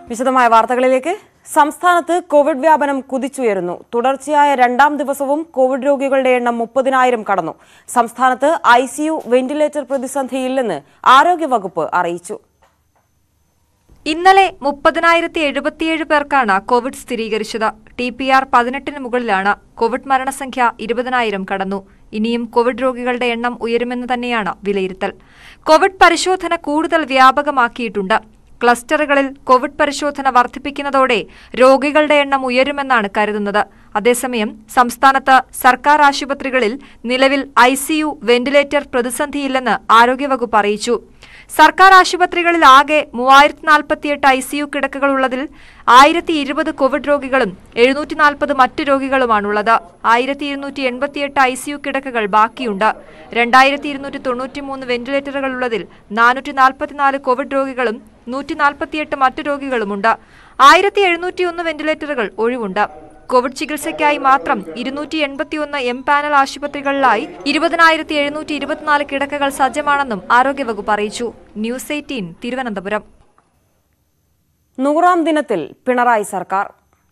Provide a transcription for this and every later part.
വിശദമായ വാർത്തകളിലേക്ക് സംസ്ഥാനത്ത് കോവിഡ് വ്യാപനം കുതിച്ചുയരുന്നു തുടർച്ചയായ രണ്ടാം ദിവസവും കോവിഡ് രോഗികളുടെ എണ്ണം മുപ്പതിനായിരം കടന്നു സംസ്ഥാനത്ത് ഐ സിയു വെന്റിലേറ്റർ പ്രതിസന്ധിയില്ലെന്ന് ആരോഗ്യവകുപ്പ് അറിയിച്ചു ഇന്നലെ മുപ്പതിനായിരത്തി എഴുപത്തിയേഴ് പേർക്കാണ് കോവിഡ് സ്ഥിരീകരിച്ചത് ടി പി ആർ പതിനെട്ടിന് മുകളിലാണ് കോവിഡ് മരണസംഖ്യ ഇരുപതിനായിരം കടന്നു ഇനിയും കോവിഡ് രോഗികളുടെ എണ്ണം ഉയരുമെന്ന് തന്നെയാണ് വിലയിരുത്തൽ കോവിഡ് പരിശോധന കൂടുതൽ വ്യാപകമാക്കിയിട്ടുണ്ട് ക്ലസ്റ്ററുകളിൽ കോവിഡ് പരിശോധന വർദ്ധിപ്പിക്കുന്നതോടെ രോഗികളുടെ എണ്ണം ഉയരുമെന്നാണ് കരുതുന്നത് അതേസമയം സംസ്ഥാനത്ത് സർക്കാർ ആശുപത്രികളിൽ നിലവിൽ ഐസിയു വെന്റിലേറ്റർ പ്രതിസന്ധിയില്ലെന്ന് ആരോഗ്യവകുപ്പ് അറിയിച്ചു സർക്കാർ ആശുപത്രികളിൽ ആകെ മൂവായിരത്തി നാൽപ്പത്തിയെട്ട് ഐ സിയു കിടക്കകളുള്ളതിൽ ആയിരത്തി ഇരുപത് കോവിഡ് രോഗികളും എഴുന്നൂറ്റി നാൽപ്പത് മറ്റ് രോഗികളുമാണുള്ളത് ആയിരത്തി ഇരുന്നൂറ്റി എൺപത്തിയെട്ട് ഐ സിയു കിടക്കകൾ ബാക്കിയുണ്ട് രണ്ടായിരത്തി ഇരുന്നൂറ്റി തൊണ്ണൂറ്റിമൂന്ന് വെന്റിലേറ്ററുകളുള്ളതിൽ നാനൂറ്റി നാൽപ്പത്തിനാല് കോവിഡ് രോഗികളും നൂറ്റി നാൽപ്പത്തിയെട്ട് മറ്റു രോഗികളുമുണ്ട് ആയിരത്തി എഴുന്നൂറ്റിയൊന്ന് വെന്റിലേറ്ററുകൾ ഒഴിവുണ്ട് കോവിഡ് ചികിത്സയ്ക്കായി മാത്രം ഇരുന്നൂറ്റി എൺപത്തിയൊന്ന് എം പാനൽ ആശുപത്രികളിലായി ഇരുപതിനായിരത്തി എഴുന്നൂറ്റി ഇരുപത്തിനാല് കിടക്കകൾ സജ്ജമാണെന്നും ആരോഗ്യവകുപ്പ് അറിയിച്ചു ന്യൂസ് എയ്റ്റീൻ തിരുവനന്തപുരം നൂറാം ദിനത്തിൽ പിണറായി സർക്കാർ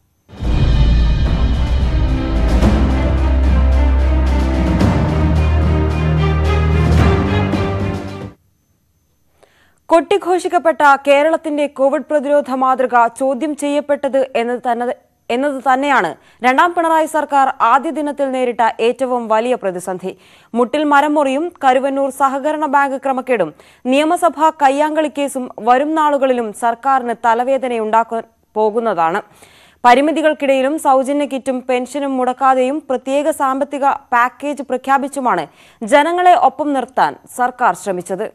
കൊട്ടിഘോഷിക്കപ്പെട്ട കേരളത്തിന്റെ കോവിഡ് പ്രതിരോധ മാതൃക ചോദ്യം ചെയ്യപ്പെട്ടത് എന്നത് തന്നെ എന്നത് തന്നെയാണ് രണ്ടാം പിണറായി സർക്കാർ ആദ്യ ദിനത്തിൽ നേരിട്ട ഏറ്റവും വലിയ പ്രതിസന്ധി മുട്ടിൽ മരമുറിയും കരുവന്നൂർ സഹകരണ ബാങ്ക് ക്രമക്കേടും നിയമസഭാ കയ്യാങ്കളി കേസും വരും നാളുകളിലും സർക്കാരിന് തലവേദനയുണ്ടാക്കാൻ പോകുന്നതാണ് പരിമിതികൾക്കിടയിലും സൗജന്യ കിറ്റും പെൻഷനും മുടക്കാതെയും പ്രത്യേക സാമ്പത്തിക പാക്കേജ് പ്രഖ്യാപിച്ചുമാണ് ജനങ്ങളെ ഒപ്പം നിർത്താൻ സർക്കാർ ശ്രമിച്ചത്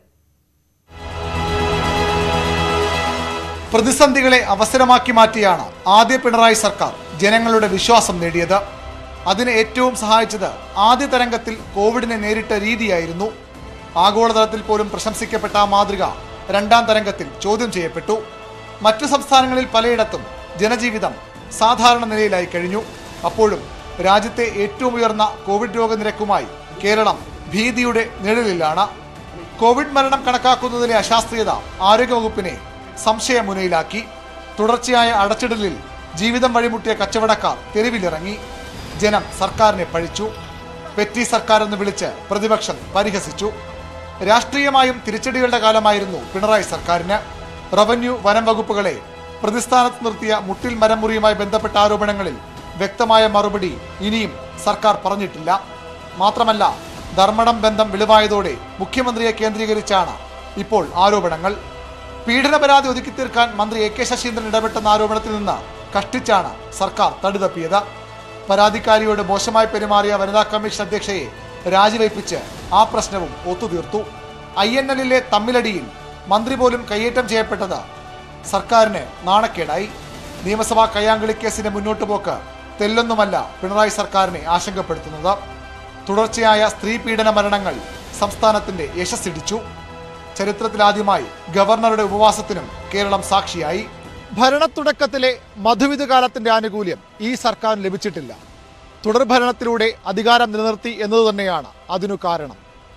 പ്രതിസന്ധികളെ അവസരമാക്കി മാറ്റിയാണ് ആദ്യ പിണറായി സർക്കാർ ജനങ്ങളുടെ വിശ്വാസം നേടിയത് അതിന് ഏറ്റവും സഹായിച്ചത് ആദ്യ തരംഗത്തിൽ കോവിഡിനെ നേരിട്ട രീതിയായിരുന്നു ആഗോളതലത്തിൽ പോലും പ്രശംസിക്കപ്പെട്ട ആ മാതൃക രണ്ടാം തരംഗത്തിൽ ചോദ്യം ചെയ്യപ്പെട്ടു മറ്റു സംസ്ഥാനങ്ങളിൽ പലയിടത്തും ജനജീവിതം സാധാരണ നിലയിലായി കഴിഞ്ഞു അപ്പോഴും രാജ്യത്തെ ഏറ്റവും ഉയർന്ന കോവിഡ് രോഗനിരക്കുമായി കേരളം ഭീതിയുടെ നിഴലിലാണ് കോവിഡ് മരണം കണക്കാക്കുന്നതിലെ അശാസ്ത്രീയത ആരോഗ്യവകുപ്പിനെ സംശയമുനയിലാക്കി തുടർച്ചയായ അടച്ചിടലിൽ ജീവിതം വഴിമുട്ടിയ കച്ചവടക്കാർ തെരുവിലിറങ്ങി ജനം സർക്കാരിനെ പഴിച്ചു പെറ്റി സർക്കാർ എന്ന് വിളിച്ച് പ്രതിപക്ഷം പരിഹസിച്ചു രാഷ്ട്രീയമായും തിരിച്ചടികളുടെ കാലമായിരുന്നു പിണറായി സർക്കാരിന് റവന്യൂ വനം വകുപ്പുകളെ പ്രതിസ്ഥാനത്ത് നിർത്തിയ മുട്ടിൽ മരമുറിയുമായി ബന്ധപ്പെട്ട ആരോപണങ്ങളിൽ വ്യക്തമായ മറുപടി ഇനിയും സർക്കാർ പറഞ്ഞിട്ടില്ല മാത്രമല്ല ധർമ്മടം ബന്ധം വെളിവായതോടെ മുഖ്യമന്ത്രിയെ കേന്ദ്രീകരിച്ചാണ് ഇപ്പോൾ ആരോപണങ്ങൾ പീഡന പരാതി ഒതുക്കി തീർക്കാൻ മന്ത്രി എ കെ ശശീന്ദ്രൻ ഇടപെട്ടെന്ന ആരോപണത്തിൽ നിന്ന് കഷ്ടിച്ചാണ് സർക്കാർ തടിതപ്പിയത് പരാതിക്കാരിയോട് മോശമായി പെരുമാറിയ വനിതാ കമ്മീഷൻ അധ്യക്ഷയെ രാജിവയ്പ്പിച്ച് ആ പ്രശ്നവും ഒത്തുതീർത്തു ഐ എൻ എല്ലിലെ തമ്മിലടിയിൽ മന്ത്രി പോലും കയ്യേറ്റം ചെയ്യപ്പെട്ടത് സർക്കാരിന് നാണക്കേടായി നിയമസഭാ കയ്യാങ്കളി കേസിന്റെ മുന്നോട്ട് പോക്ക് തെല്ലൊന്നുമല്ല പിണറായി സർക്കാരിനെ ആശങ്കപ്പെടുത്തുന്നത് തുടർച്ചയായ സ്ത്രീ പീഡന മരണങ്ങൾ സംസ്ഥാനത്തിന്റെ യശസ്സിടിച്ചു ചരിത്രത്തിലാദ്യമായി ഗവർണറുടെ ഉപവാസത്തിനും കേരളം സാക്ഷിയായി ഭരണത്തുടക്കത്തിലെ മധുവിധ കാലത്തിന്റെ ആനുകൂല്യം ഈ സർക്കാരിന് ലഭിച്ചിട്ടില്ല തുടർഭരണത്തിലൂടെ അധികാരം നിലനിർത്തി എന്നത് തന്നെയാണ് അതിനു കാരണം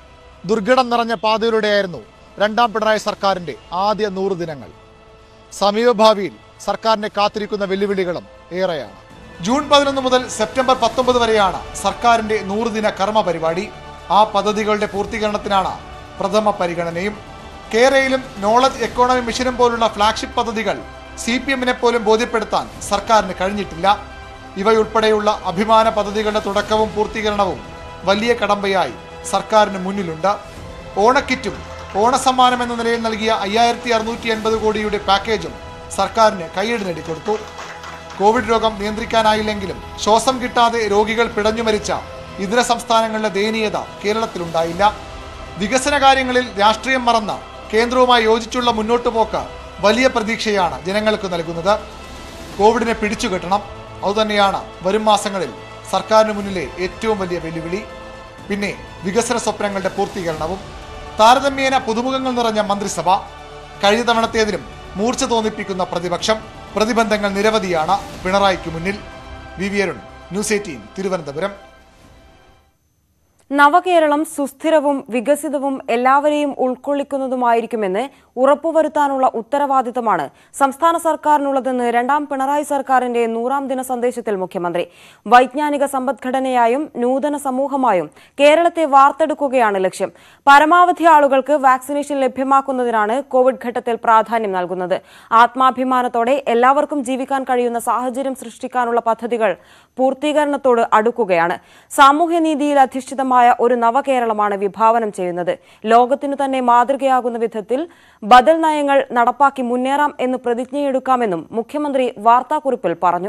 ദുർഘടം നിറഞ്ഞ പാതയിലൂടെയായിരുന്നു രണ്ടാം പിണറായി സർക്കാരിന്റെ ആദ്യ നൂറ് ദിനങ്ങൾ സമീപഭാവിയിൽ സർക്കാരിനെ കാത്തിരിക്കുന്ന വെല്ലുവിളികളും ഏറെയാണ് ജൂൺ പതിനൊന്ന് മുതൽ സെപ്റ്റംബർ പത്തൊമ്പത് വരെയാണ് സർക്കാരിന്റെ നൂറുദിന കർമ്മ പരിപാടി ആ പദ്ധതികളുടെ പൂർത്തീകരണത്തിനാണ് പ്രഥമ പരിഗണനയും കേരളയിലും നോളജ് എക്കോണമി മിഷനും പോലുള്ള ഫ്ലാഗ്ഷിപ്പ് പദ്ധതികൾ സി പി എമ്മിനെ പോലും ബോധ്യപ്പെടുത്താൻ സർക്കാരിന് കഴിഞ്ഞിട്ടില്ല ഇവയുൾപ്പെടെയുള്ള അഭിമാന പദ്ധതികളുടെ തുടക്കവും പൂർത്തീകരണവും വലിയ കടമ്പയായി സർക്കാരിന് മുന്നിലുണ്ട് ഓണക്കിറ്റും ഓണസമ്മാനം എന്ന നിലയിൽ നൽകിയ അയ്യായിരത്തി അറുന്നൂറ്റി എൺപത് കോടിയുടെ പാക്കേജും സർക്കാരിന് കൈയടി നേടിക്കൊടുത്തു കോവിഡ് രോഗം നിയന്ത്രിക്കാനായില്ലെങ്കിലും ശ്വാസം കിട്ടാതെ രോഗികൾ പിടഞ്ഞു മരിച്ച ഇതര സംസ്ഥാനങ്ങളിലെ ദയനീയത കേരളത്തിലുണ്ടായില്ല വികസന കാര്യങ്ങളിൽ രാഷ്ട്രീയം മറന്ന് കേന്ദ്രവുമായി യോജിച്ചുള്ള മുന്നോട്ടു പോക്ക് വലിയ പ്രതീക്ഷയാണ് ജനങ്ങൾക്ക് നൽകുന്നത് കോവിഡിനെ പിടിച്ചുകെട്ടണം അതുതന്നെയാണ് വരും മാസങ്ങളിൽ സർക്കാരിന് മുന്നിലെ ഏറ്റവും വലിയ വെല്ലുവിളി പിന്നെ വികസന സ്വപ്നങ്ങളുടെ പൂർത്തീകരണവും താരതമ്യേന പുതുമുഖങ്ങൾ നിറഞ്ഞ മന്ത്രിസഭ കഴിഞ്ഞ തവണത്തേതിലും മൂർച്ച തോന്നിപ്പിക്കുന്ന പ്രതിപക്ഷം പ്രതിബന്ധങ്ങൾ നിരവധിയാണ് പിണറായിക്ക് മുന്നിൽ V V Arun News eighteen Thiruvananthapuram നവകേരളം സുസ്ഥിരവും വികസിതവും എല്ലാവരെയും ഉൾക്കൊള്ളിക്കുന്നതുമായിരിക്കുമെന്ന് ഉറപ്പുവരുത്താനുള്ള ഉത്തരവാദിത്തമാണ് സംസ്ഥാന സർക്കാരിനുള്ളതെന്ന് രണ്ടാം പിണറായി സർക്കാരിന്റെ നൂറാം ദിന സന്ദേശത്തിൽ മുഖ്യമന്ത്രി വൈജ്ഞാനിക സമ്പദ്ഘടനയായും നൂതന സമൂഹമായും കേരളത്തെ വാർത്തെടുക്കുകയാണ് ലക്ഷ്യം പരമാവധി ആളുകൾക്ക് വാക്സിനേഷൻ ലഭ്യമാക്കുന്നതിനാണ് കോവിഡ് ഘട്ടത്തിൽ പ്രാധാന്യം നൽകുന്നത് ആത്മാഭിമാനത്തോടെ എല്ലാവർക്കും ജീവിക്കാൻ കഴിയുന്ന സാഹചര്യം സൃഷ്ടിക്കാനുള്ള പദ്ധതികൾ പൂർത്തീകരണത്തോട് അടുക്കുകയാണ് സാമൂഹ്യനീതിയിൽ അധിഷ്ഠിതമായ ഒരു നവകേരളമാണ് വിഭാവനം ചെയ്യുന്നത് ലോകത്തിനു തന്നെ മാതൃകയാകുന്ന വിധത്തിൽ ബദൽ നയങ്ങൾ നടപ്പാക്കി മുന്നേറാം എന്ന് പ്രതിജ്ഞയെടുക്കാമെന്നും മുഖ്യമന്ത്രി വാർത്താക്കുറിപ്പിൽ പറഞ്ഞു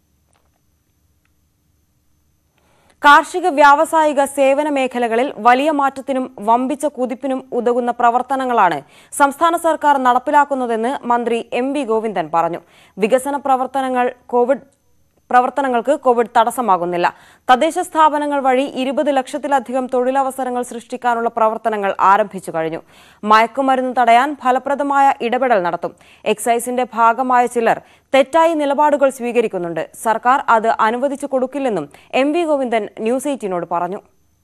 കാർഷിക വ്യാവസായിക സേവന മേഖലകളിൽ വലിയ മാറ്റത്തിനും വമ്പിച്ച കുതിപ്പിനും ഉതകുന്ന പ്രവർത്തനങ്ങളാണ് സംസ്ഥാന സർക്കാർ നടപ്പിലാക്കുന്നതെന്ന് മന്ത്രി എം വി ഗോവിന്ദൻ പറഞ്ഞു വികസന പ്രവർത്തനങ്ങൾ കോവിഡ് പ്രവർത്തനങ്ങൾക്ക് കോവിഡ് തടസ്സമാകുന്നില്ല തദ്ദേശ സ്ഥാപനങ്ങൾ വഴി ഇരുപത് ലക്ഷത്തിലധികം തൊഴിലവസരങ്ങൾ സൃഷ്ടിക്കാനുള്ള പ്രവർത്തനങ്ങൾ ആരംഭിച്ചു കഴിഞ്ഞു മയക്കുമരുന്ന് തടയാൻ ഫലപ്രദമായ ഇടപെടൽ നടത്തും എക്സൈസിന്റെ ഭാഗമായ ചിലർ തെറ്റായി നിലപാടുകൾ സ്വീകരിക്കുന്നുണ്ട് സർക്കാർ അത് അനുവദിച്ചു കൊടുക്കില്ലെന്നും എം വി ഗോവിന്ദൻ ന്യൂസ് എയ്റ്റീനോട് പറഞ്ഞു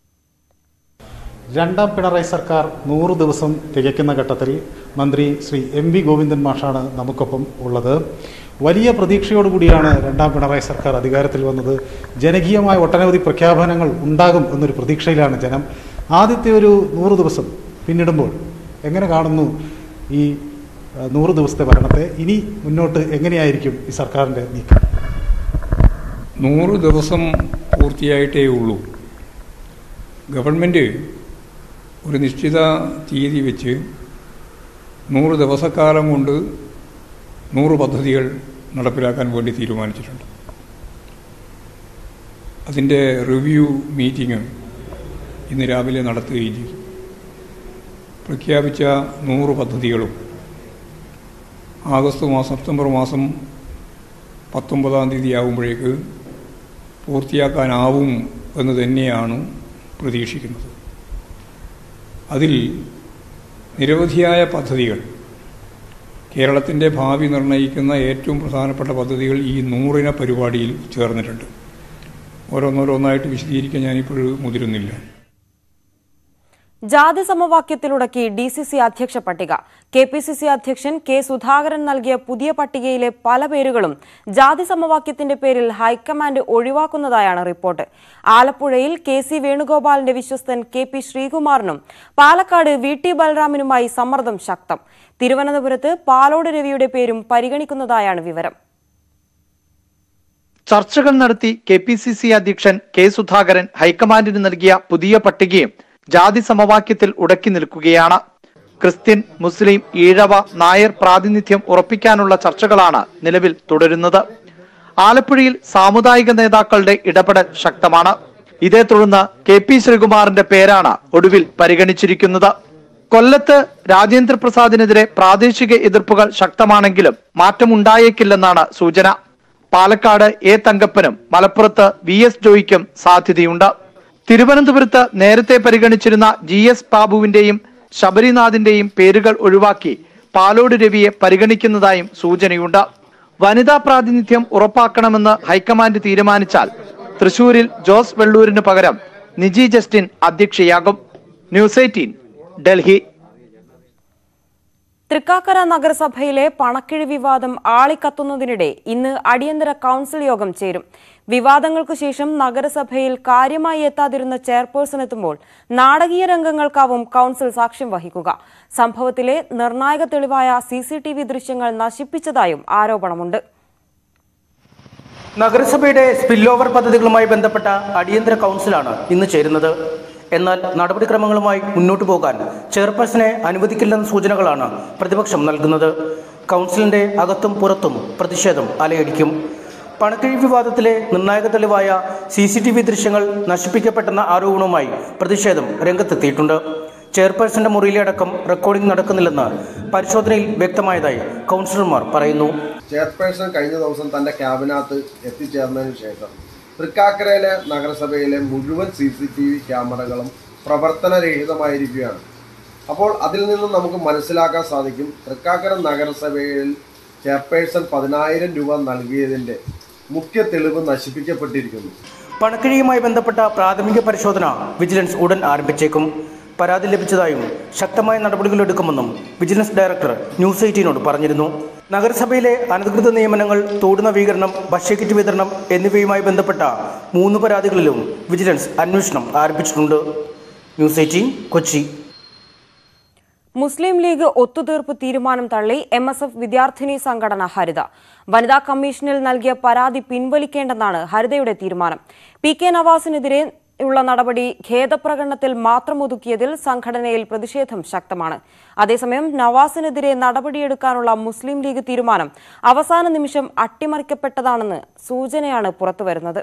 രണ്ടാം പിണറായി സർക്കാർ നൂറ് ദിവസം തികയ്ക്കുന്ന ഘട്ടത്തിൽ മന്ത്രി ശ്രീ എം വി ഗോവിന്ദൻ മാഷാണ് നമുക്കൊപ്പം ഉള്ളത് വലിയ പ്രതീക്ഷയോടുകൂടിയാണ് രണ്ടാം പിണറായി സർക്കാർ അധികാരത്തിൽ വന്നത് ജനകീയമായ ഒട്ടനവധി പ്രഖ്യാപനങ്ങൾ ഉണ്ടാകും എന്നൊരു പ്രതീക്ഷയിലാണ് ജനം ആദ്യത്തെ ഒരു നൂറ് ദിവസം പിന്നിടുമ്പോൾ എങ്ങനെ കാണുന്നു ഈ അഹ്, നൂറ് ദിവസത്തെ ഭരണത്തെ ഇനി മുന്നോട്ട് എങ്ങനെയായിരിക്കും ഈ സർക്കാരിൻ്റെ നീക്കം നൂറ് ദിവസം പൂർത്തിയായിട്ടേ ഉള്ളൂ ഗവൺമെൻറ് ഒരു നിശ്ചിത തീയതി വെച്ച് നൂറ് ദിവസക്കാലം കൊണ്ട് നൂറ് പദ്ധതികൾ നടപ്പിലാക്കാൻ വേണ്ടി തീരുമാനിച്ചിട്ടുണ്ട് അതിൻ്റെ റിവ്യൂ മീറ്റിംഗ് ഇന്ന് രാവിലെ നടത്തുകയും ചെയ്തു പ്രഖ്യാപിച്ച നൂറ് പദ്ധതികളും ആഗസ്റ്റ് മാസം സെപ്റ്റംബർ മാസം പത്തൊമ്പതാം തീയതി ആകുമ്പോഴേക്ക് പൂർത്തിയാക്കാനാവും എന്ന് തന്നെയാണ് പ്രതീക്ഷിക്കുന്നത് അതിൽ നിരവധിയായ പദ്ധതികൾ കേരളത്തിൻ്റെ ഭാവി നിർണ്ണയിക്കുന്ന ഏറ്റവും പ്രധാനപ്പെട്ട പദ്ധതികൾ ഈ നൂറിന പരിപാടിയിൽ ചേർന്നിട്ടുണ്ട് ഓരോന്നോരോന്നായിട്ട് വിശദീകരിക്കാൻ ഞാനിപ്പോൾ മുതിരുന്നില്ല ജാതി സമവാക്യത്തിലുടക്കി ഡി സി സി അധ്യക്ഷ പട്ടിക കെ പി സി സി അധ്യക്ഷൻ കെ സുധാകരൻ നൽകിയ പുതിയ പട്ടികയിലെ പല പേരുകളും ജാതി സമവാക്യത്തിന്റെ പേരിൽ ഹൈക്കമാൻഡ് ഒഴിവാക്കുന്നതായാണ് റിപ്പോർട്ട് ആലപ്പുഴയിൽ കെ സി വേണുഗോപാലിന്റെ വിശ്വസ്തൻ കെ പി ശ്രീകുമാറിനും പാലക്കാട് വി ടി ബലറാമിനുമായി സമ്മർദ്ദം ശക്തം തിരുവനന്തപുരത്ത് പാലോട് രവിയുടെ പേരും പരിഗണിക്കുന്നതായാണ് വിവരം ചർച്ചകൾ നടത്തി കെ പി സി സി അധ്യക്ഷൻ കെ സുധാകരൻ ഹൈക്കമാൻഡിന് നൽകിയ പുതിയ പട്ടികയും ജാതി സമവാക്യത്തിൽ ഉടക്കി നിൽക്കുകയാണ് ക്രിസ്ത്യൻ മുസ്ലിം ഈഴവ നായർ പ്രാതിനിധ്യം ഉറപ്പിക്കാനുള്ള ചർച്ചകളാണ് നിലവിൽ തുടരുന്നത് ആലപ്പുഴയിൽ സാമുദായിക നേതാക്കളുടെ ഇടപെടൽ ശക്തമാണ് ഇതേ തുടർന്ന് കെ പി ശ്രീകുമാറിന്റെ പേരാണ് ഒടുവിൽ പരിഗണിച്ചിരിക്കുന്നത് കൊല്ലത്ത് രാജേന്ദ്ര പ്രസാദിനെതിരെ പ്രാദേശിക എതിർപ്പുകൾ ശക്തമാണെങ്കിലും മാറ്റമുണ്ടായേക്കില്ലെന്നാണ് സൂചന പാലക്കാട് എ തങ്കപ്പനും മലപ്പുറത്ത് വി എസ് ജോയിക്കും സാധ്യതയുണ്ട് തിരുവനന്തപുരത്ത് നേരത്തെ പരിഗണിച്ചിരുന്ന ജി എസ് ബാബുവിന്റെയും ശബരിനാഥിന്റെയും പേരുകൾ ഒഴിവാക്കി പാലോട് രവിയെ പരിഗണിക്കുന്നതായും സൂചനയുണ്ട് വനിതാ പ്രാതിനിധ്യം ഉറപ്പാക്കണമെന്ന് ഹൈക്കമാൻഡ് തീരുമാനിച്ചാൽ തൃശൂരിൽ ജോസ് വെള്ളൂരിന് പകരം നിജി ജസ്റ്റിൻ അധ്യക്ഷയാകും ന്യൂസ് എയ്റ്റീൻ ഡൽഹി തൃക്കാക്കര നഗരസഭയിലെ പണക്കിഴി വിവാദം ആളിക്കത്തുന്നതിനിടെ ഇന്ന് അടിയന്തര കൌൺസിൽ യോഗം ചേരും വിവാദങ്ങൾക്കു ശേഷം നഗരസഭയിൽ കാര്യമായി എത്താതിരുന്ന ചെയർപേഴ്സൺ എത്തുമ്പോൾ നാടകീയ രംഗങ്ങൾക്കാവും കൌൺസിൽ സാക്ഷ്യം വഹിക്കുക സംഭവത്തിലെ നിർണായക തെളിവായ സി സി ടി വി ദൃശ്യങ്ങൾ നശിപ്പിച്ചതായും ആരോപണമുണ്ട് നഗരസഭയുടെ സ്പിൽ ഓവർ പദ്ധതികളുമായി ബന്ധപ്പെട്ട അടിയന്തര കൗൺസിലാണ് ഇന്ന് ചേരുന്നത് എന്നാൽ നടപടിക്രമങ്ങളുമായി മുന്നോട്ടു പോകാൻ ചെയർപേഴ്സണെ അനുവദിക്കില്ലെന്ന സൂചനകളാണ് പ്രതിപക്ഷം നൽകുന്നത് കൗൺസിലിന്റെ അകത്തും പുറത്തും പ്രതിഷേധം അലയടിക്കും പണക്കിഴി വിവാദത്തിലെ നിർണായക തെളിവായ സി സി ടി വി ദൃശ്യങ്ങൾ നശിപ്പിക്കപ്പെട്ടെന്ന ആരോപണവുമായി പ്രതിഷേധം രംഗത്തെത്തിയിട്ടുണ്ട് ചെയർപേഴ്സന്റെ മുറിയിലെ അടക്കം റെക്കോർഡിംഗ് നടക്കുന്നില്ലെന്ന് പരിശോധനയിൽ വ്യക്തമായതായി കൗൺസിലർമാർ പറയുന്നു ചെയർപേഴ്സൺ കഴിഞ്ഞ ദിവസം തൻ്റെ ക്യാബിനകത്ത് എത്തിച്ചേർന്നതിന് ശേഷം തൃക്കാക്കരയിലെ നഗരസഭയിലെ മുഴുവൻ സി സി ടി വി ക്യാമറകളും പ്രവർത്തനരഹിതമായിരിക്കുകയാണ് അപ്പോൾ അതിൽ നിന്നും നമുക്ക് മനസ്സിലാക്കാൻ സാധിക്കും തൃക്കാക്കര നഗരസഭയിൽ ചെയർപേഴ്സൺ പതിനായിരം രൂപ നൽകിയതിൻ്റെ മുഖ്യ തെളിവ് നശിപ്പിക്കപ്പെട്ടിരിക്കുന്നു പണക്കിഴിയുമായി ബന്ധപ്പെട്ട പ്രാഥമിക പരിശോധന വിജിലൻസ് ഉടൻ ആരംഭിച്ചേക്കും പരാതി ലഭിച്ചതായും ശക്തമായ നടപടികൾ എടുക്കുമെന്നും വിജിലൻസ് ഡയറക്ടർ ന്യൂസ് എയ്റ്റീനോട് പറഞ്ഞിരുന്നു നഗരസഭയിലെ അനധികൃത നിയമനങ്ങൾ തോട് നവീകരണം ഭക്ഷ്യക്കിറ്റ് വിതരണം എന്നിവയുമായി ബന്ധപ്പെട്ട മൂന്ന് പരാതികളിലും വിജിലൻസ് അന്വേഷണം ആരംഭിച്ചിട്ടുണ്ട് ന്യൂസ് എയ്റ്റീൻ കൊച്ചി മുസ്ലിം ലീഗ് ഒത്തുതീർപ്പ് തീരുമാനം തള്ളി എം എസ് എഫ് വിദ്യാർത്ഥിനി സംഘടന ഹരിത വനിതാ കമ്മീഷനിൽ നൽകിയ പരാതി പിൻവലിക്കേണ്ടെന്നാണ് ഹരിതയുടെ തീരുമാനം പി കെ നവാസിനെതിരെ ഉള്ള നടപടി ഖേദപ്രകടനത്തിൽ മാത്രം ഒതുക്കിയതിൽ സംഘടനയിൽ പ്രതിഷേധം ശക്തമാണ് അതേസമയം നവാസിനെതിരെ നടപടിയെടുക്കാനുള്ള മുസ്ലിം ലീഗ് തീരുമാനം അവസാന നിമിഷം അട്ടിമറിക്കപ്പെട്ടതാണെന്ന് സൂചനയാണ് പുറത്തുവരുന്നത്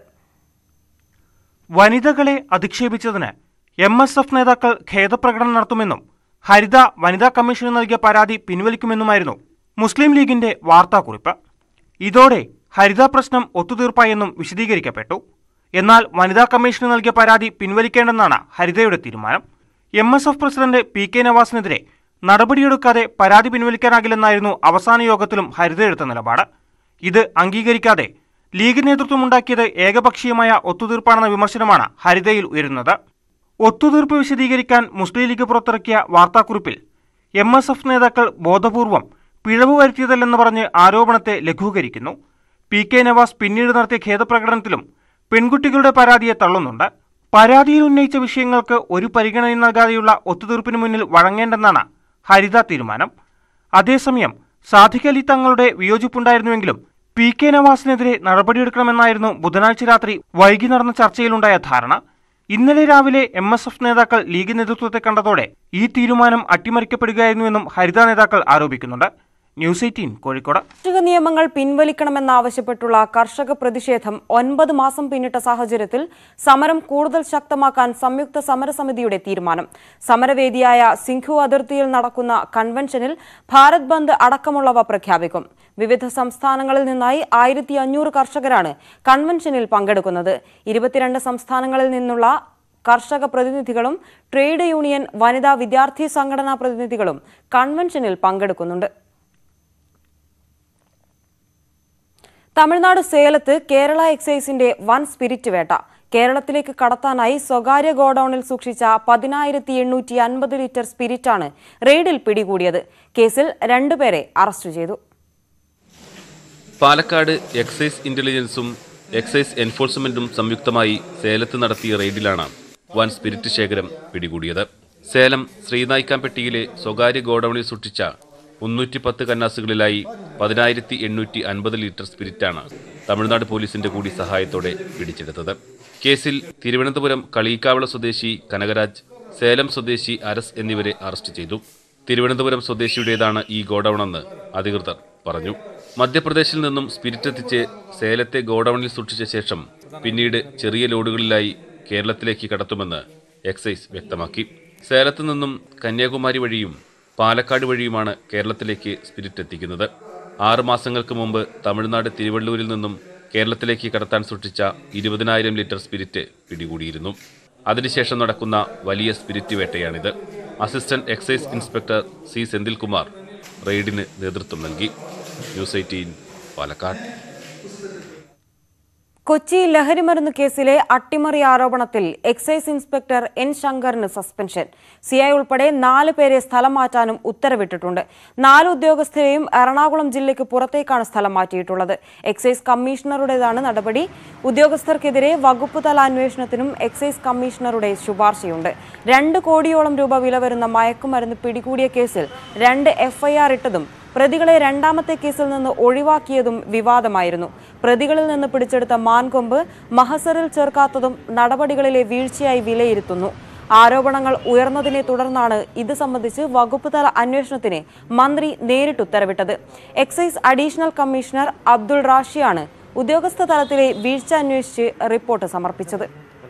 വനിതകളെ അധിക്ഷേപിച്ചതിന് എം എസ് എഫ് നേതാക്കൾ ഖേദപ്രകടനം നടത്തുമെന്നും ഹരിത വനിതാ കമ്മീഷന് നൽകിയ പരാതി പിൻവലിക്കുമെന്നുമായിരുന്നു മുസ്ലിം ലീഗിന്റെ വാർത്താക്കുറിപ്പ് ഇതോടെ ഹരിത പ്രശ്നം ഒത്തുതീർപ്പായെന്നും വിശദീകരിക്കപ്പെട്ടു എന്നാൽ വനിതാ കമ്മീഷന് നൽകിയ പരാതി പിൻവലിക്കേണ്ടെന്നാണ് ഹരിതയുടെ തീരുമാനം M S F president P K നവാസിനെതിരെ നടപടിയെടുക്കാതെ പരാതി പിൻവലിക്കാനാകില്ലെന്നായിരുന്നു അവസാന യോഗത്തിലും ഹരിത എടുത്ത നിലപാട് ഇത് അംഗീകരിക്കാതെ ലീഗ് നേതൃത്വമുണ്ടാക്കിയത് ഏകപക്ഷീയമായ ഒത്തുതീർപ്പാണെന്ന വിമർശനമാണ് ഹരിതയിൽ ഉയരുന്നത് ഒത്തുതീർപ്പ് വിശദീകരിക്കാൻ മുസ്ലിം ലീഗ് പുറത്തിറക്കിയ വാർത്താക്കുറിപ്പിൽ എം എസ് എഫ് നേതാക്കൾ ബോധപൂർവം പിഴവ് വരുത്തിയതല്ലെന്ന് പറഞ്ഞ് ആരോപണത്തെ ലഘൂകരിക്കുന്നു പി കെ നവാസ് പിന്നീട് നടത്തിയ ഖേദപ്രകടനത്തിലും പെൺകുട്ടികളുടെ പരാതിയെ തള്ളുന്നുണ്ട് പരാതിയിൽ ഉന്നയിച്ച വിഷയങ്ങൾക്ക് ഒരു പരിഗണനയും നൽകാതെയുള്ള ഒത്തുതീർപ്പിന് മുന്നിൽ വഴങ്ങേണ്ടെന്നാണ് ഹരിത തീരുമാനം അതേസമയം സാധിക് അലി തങ്ങളുടെ വിയോജിപ്പുണ്ടായിരുന്നുവെങ്കിലും പി കെ നവാസിനെതിരെ നടപടിയെടുക്കണമെന്നായിരുന്നു ബുധനാഴ്ച രാത്രി വൈകി നടന്ന ചർച്ചയിലുണ്ടായ ധാരണ ഇന്നലെ രാവിലെ എം എസ് എഫ് നേതാക്കൾ ലീഗ് നേതൃത്വത്തെ കണ്ടതോടെ ഈ തീരുമാനം അട്ടിമറിക്കപ്പെടുകയായിരുന്നുവെന്നും ഹരിത നേതാക്കൾ ആരോപിക്കുന്നുണ്ട് ന്യൂസ് എയ്റ്റീൻ കോഴിക്കോട് കാർഷിക നിയമങ്ങൾ പിൻവലിക്കണമെന്നാവശ്യപ്പെട്ടുള്ള കർഷക പ്രതിഷേധം ഒൻപത് മാസം പിന്നിട്ട സാഹചര്യത്തിൽ സമരം കൂടുതൽ ശക്തമാക്കാൻ സംയുക്ത സമരസമിതിയുടെ തീരുമാനം സമരവേദിയായ സിംഘു അതിർത്തിയിൽ നടക്കുന്ന കൺവെൻഷനിൽ ഭാരത് ബന്ദ് അടക്കമുള്ളവ പ്രഖ്യാപിക്കും വിവിധ സംസ്ഥാനങ്ങളിൽ നിന്നായി ആയിരത്തി അഞ്ഞൂറ് കർഷകരാണ് കൺവെൻഷനിൽ പങ്കെടുക്കുന്നത് ഇരുപത്തിരണ്ട് സംസ്ഥാനങ്ങളിൽ നിന്നുള്ള കർഷക പ്രതിനിധികളും ട്രേഡ് യൂണിയൻ വനിതാ വിദ്യാർത്ഥി സംഘടനാ പ്രതിനിധികളും കൺവെൻഷനിൽ പങ്കെടുക്കുന്നുണ്ട് തമിഴ്നാട് സേലത്ത് കേരള എക്സൈസിന്റെ വൻ സ്പിരിറ്റ് വേട്ട കേരളത്തിലേക്ക് കടത്താനായി സ്വകാര്യ ഗോഡൌണിൽ സൂക്ഷിച്ച പതിനായിരത്തി എണ്ണൂറ്റി അൻപത് ലിറ്റർ സ്പിരിറ്റാണ് റെയ്ഡിൽ പിടികൂടിയത് കേസിൽ രണ്ടുപേരെ അറസ്റ്റ് ചെയ്തു പാലക്കാട് എക്സൈസ് ഇന്റലിജൻസും എക്സൈസ് എൻഫോഴ്സ്മെന്റും സംയുക്തമായി സേലത്ത് നടത്തിയ റെയ്ഡിലാണ് വൻ സ്പിരിറ്റ് ശേഖരം പിടികൂടിയത് സേലം ശ്രീനായിക്കാംപെട്ടിയിലെ സ്വകാര്യ ഗോഡൌണിൽ സൂക്ഷിച്ച മുന്നൂറ്റി പത്ത് കന്നാസുകളിലായി പതിനായിരത്തി എണ്ണൂറ്റി അൻപത് ലിറ്റർ സ്പിരിറ്റാണ് തമിഴ്നാട് പോലീസിന്റെ കൂടി സഹായത്തോടെ പിടിച്ചെടുത്തത് കേസിൽ തിരുവനന്തപുരം കളീക്കാവിള സ്വദേശി കനകരാജ് സേലം സ്വദേശി അരസ് എന്നിവരെ അറസ്റ്റ് ചെയ്തു തിരുവനന്തപുരം സ്വദേശിയുടേതാണ് ഈ ഗോഡൌണെന്ന് അധികൃതർ പറഞ്ഞു മധ്യപ്രദേശിൽ നിന്നും സ്പിരിറ്റ് എത്തിച്ച് സേലത്തെ ഗോഡൌണിൽ സൂക്ഷിച്ച ശേഷം പിന്നീട് ചെറിയ ലോഡുകളിലായി കേരളത്തിലേക്ക് കടത്തുമെന്ന് എക്സൈസ് വ്യക്തമാക്കി സേലത്ത് നിന്നും കന്യാകുമാരി വഴിയും പാലക്കാട് വഴിയുമാണ് കേരളത്തിലേക്ക് സ്പിരിറ്റ് എത്തിക്കുന്നത് ആറ് മാസങ്ങൾക്ക് മുമ്പ് തമിഴ്നാട് തിരുവള്ളൂരിൽ നിന്നും കേരളത്തിലേക്ക് കടത്താൻ സൂക്ഷിച്ച ഇരുപതിനായിരം ലിറ്റർ സ്പിരിറ്റ് പിടികൂടിയിരുന്നു അതിനുശേഷം നടക്കുന്ന വലിയ സ്പിരിറ്റ് വേട്ടയാണിത് assistant excise inspector C Senthilkumar റെയ്ഡിന് നേതൃത്വം നൽകി ന്യൂസ് എയ്റ്റീൻ പാലക്കാട് കൊച്ചി ലഹരിമരുന്ന് കേസിലെ അട്ടിമറി ആരോപണത്തിൽ എക്സൈസ് ഇൻസ്പെക്ടർ എൻ ശങ്കറിന് സസ്പെൻഷൻ സിഐ ഉൾപ്പെടെ നാല് പേരെ സ്ഥലം മാറ്റാനും ഉത്തരവിട്ടിട്ടുണ്ട് നാല് ഉദ്യോഗസ്ഥരെയും എറണാകുളം ജില്ലയ്ക്ക് പുറത്തേക്കാണ് സ്ഥലം മാറ്റിയിട്ടുള്ളത് എക്സൈസ് കമ്മീഷണറുടേതാണ് നടപടി ഉദ്യോഗസ്ഥർക്കെതിരെ വകുപ്പ് തല അന്വേഷണത്തിനും എക്സൈസ് കമ്മീഷണറുടെ ശുപാർശയുണ്ട് രണ്ട് കോടിയോളം രൂപ വില വരുന്ന മയക്കുമരുന്ന് പിടികൂടിയ കേസിൽ രണ്ട് എഫ്ഐആർ ഇട്ടതും പ്രതികളെ രണ്ടാമത്തെ കേസിൽ നിന്ന് ഒഴിവാക്കിയതും വിവാദമായിരുന്നു പ്രതികളിൽ നിന്ന് പിടിച്ചെടുത്ത മാൻകൊമ്പ് മഹസറിൽ ചേർക്കാത്തതും നടപടികളിലെ വീഴ്ചയായി വിലയിരുത്തുന്നു ആരോപണങ്ങൾ ഉയർന്നതിനെ തുടർന്നാണ് ഇത് സംബന്ധിച്ച് വകുപ്പ് തല അന്വേഷണത്തിന് മന്ത്രി നേരിട്ട് ഉത്തരവിട്ടത് എക്സൈസ് അഡീഷണൽ കമ്മീഷണർ അബ്ദുൾ റാഷിയാണ് ഉദ്യോഗസ്ഥ തലത്തിലെ വീഴ്ച അന്വേഷിച്ച് റിപ്പോർട്ട് സമർപ്പിച്ചത്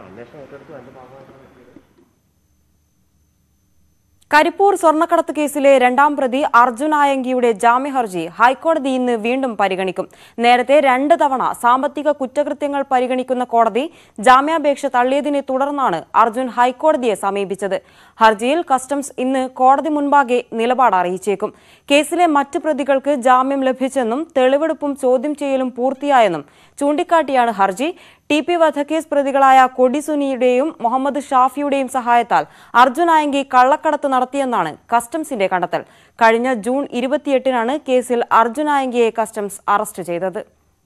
കരിപ്പൂർ സ്വർണ്ണക്കടത്ത് കേസിലെ രണ്ടാം പ്രതി അർജുൻ ആയങ്കിയുടെ ജാമ്യ ഹർജി ഹൈക്കോടതി ഇന്ന് വീണ്ടും പരിഗണിക്കും നേരത്തെ രണ്ട് തവണ സാമ്പത്തിക കുറ്റകൃത്യങ്ങൾ പരിഗണിക്കുന്ന കോടതി ജാമ്യാപേക്ഷ തള്ളിയതിനെ തുടർന്നാണ് അർജുൻ ഹൈക്കോടതിയെ സമീപിച്ചത് ഹർജിയിൽ കസ്റ്റംസ് ഇന്ന് കോടതി മുൻപാകെ നിലപാട് അറിയിച്ചേക്കും കേസിലെ മറ്റ് പ്രതികൾക്ക് ജാമ്യം ലഭിച്ചെന്നും തെളിവെടുപ്പും ചോദ്യം ചെയ്യലും പൂർത്തിയായെന്നും ചൂണ്ടിക്കാട്ടിയാണ് ഹർജി ടി പി വധക്കേസ് പ്രതികളായ കൊടിസുനിയുടെയും മുഹമ്മദ് ഷാഫിയുടെയും സഹായത്താൽ അർജുൻ ആയങ്കി കള്ളക്കടത്ത് നടത്തിയെന്നാണ് കസ്റ്റംസിന്റെ കണ്ടെത്തൽ കഴിഞ്ഞ ജൂൺ ഇരുപത്തിയെട്ടിനാണ് കേസിൽ അർജുൻ ആയങ്കിയെ കസ്റ്റംസ് അറസ്റ്റ് ചെയ്തത്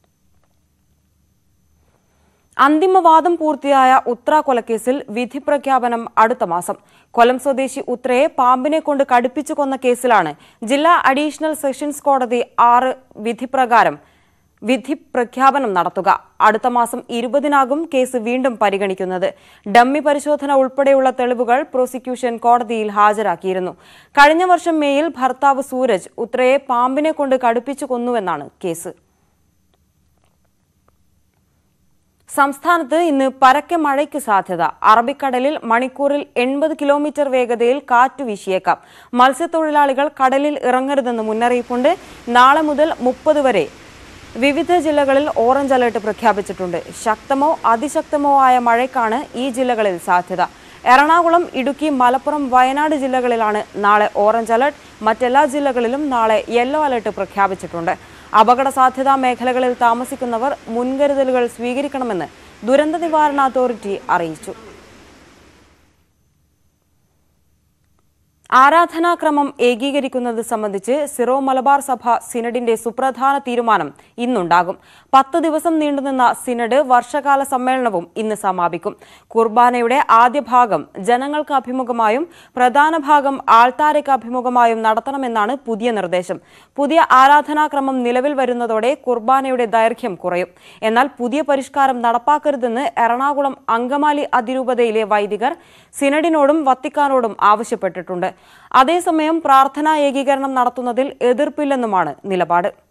അന്തിമവാദം പൂർത്തിയായ ഉത്ര കൊലക്കേസിൽ വിധി പ്രഖ്യാപനം അടുത്ത മാസം കൊല്ലം സ്വദേശി ഉത്രയെ പാമ്പിനെ കൊണ്ട് കടുപ്പിച്ചു കൊന്ന കേസിലാണ് ജില്ലാ അഡീഷണൽ സെഷൻസ് കോടതി ആറ് വിധിപ്രകാരം വിധി പ്രഖ്യാപനം നടത്തുക അടുത്ത മാസം ഇരുപതിനാകും കേസ് വീണ്ടും പരിഗണിക്കുന്നത് ഡമ്മി പരിശോധന ഉൾപ്പെടെയുള്ള തെളിവുകൾ പ്രോസിക്യൂഷൻ കോടതിയിൽ ഹാജരാക്കിയിരുന്നു കഴിഞ്ഞ വർഷം മേയിൽ ഭർത്താവ് സൂരജ് ഉത്രയെ പാമ്പിനെ കൊണ്ട് കടുപ്പിച്ചു കൊന്നുവെന്നാണ് കേസ് സംസ്ഥാനത്ത് ഇന്ന് പരക്കെ മഴയ്ക്ക് സാധ്യത അറബിക്കടലിൽ മണിക്കൂറിൽ എൺപത് കിലോമീറ്റർ വേഗതയിൽ കാറ്റ് വീശിയേക്കാം മത്സ്യത്തൊഴിലാളികൾ കടലിൽ ഇറങ്ങരുതെന്ന് മുന്നറിയിപ്പുണ്ട് നാളെ മുതൽ മുപ്പത് വരെ വിവിധ ജില്ലകളിൽ ഓറഞ്ച് അലർട്ട് പ്രഖ്യാപിച്ചിട്ടുണ്ട് ശക്തമോ അതിശക്തമോ ആയ മഴയ്ക്കാണ് ഈ ജില്ലകളിൽ സാധ്യത എറണാകുളം ഇടുക്കി മലപ്പുറം വയനാട് ജില്ലകളിലാണ് നാളെ ഓറഞ്ച് അലർട്ട് മറ്റെല്ലാ ജില്ലകളിലും നാളെ യെല്ലോ അലർട്ട് പ്രഖ്യാപിച്ചിട്ടുണ്ട് അപകട സാധ്യതാ മേഖലകളിൽ താമസിക്കുന്നവർ മുൻകരുതലുകൾ സ്വീകരിക്കണമെന്ന് ദുരന്ത നിവാരണ അതോറിറ്റി അറിയിച്ചു ആരാധനാക്രമം ഏകീകരിക്കുന്നത് സംബന്ധിച്ച് സിറോ മലബാർ സഭ സിനഡിന്റെ സുപ്രധാന തീരുമാനം ഇന്നുണ്ടാകും പത്ത് ദിവസം നീണ്ടുനിന്ന സിനഡ് വർഷകാല സമ്മേളനവും ഇന്ന് സമാപിക്കും കുർബാനയുടെ ആദ്യ ഭാഗം ജനങ്ങൾക്ക് അഭിമുഖമായും പ്രധാന ഭാഗം ആൾത്താരയ്ക്ക് അഭിമുഖമായും നടത്തണമെന്നാണ് പുതിയ നിർദ്ദേശം പുതിയ ആരാധനാക്രമം നിലവിൽ വരുന്നതോടെ കുർബാനയുടെ ദൈർഘ്യം കുറയും എന്നാൽ പുതിയ പരിഷ്കാരം നടപ്പാക്കരുതെന്ന് എറണാകുളം അങ്കമാലി അതിരൂപതയിലെ വൈദികർ സിനഡിനോടും വത്തിക്കാനോടും ആവശ്യപ്പെട്ടിട്ടുണ്ട് അതേസമയം പ്രാർത്ഥനാ ഏകീകരണം നടത്തുന്നതിൽ എതിർപ്പില്ലെന്നുമാണ് നിലപാട്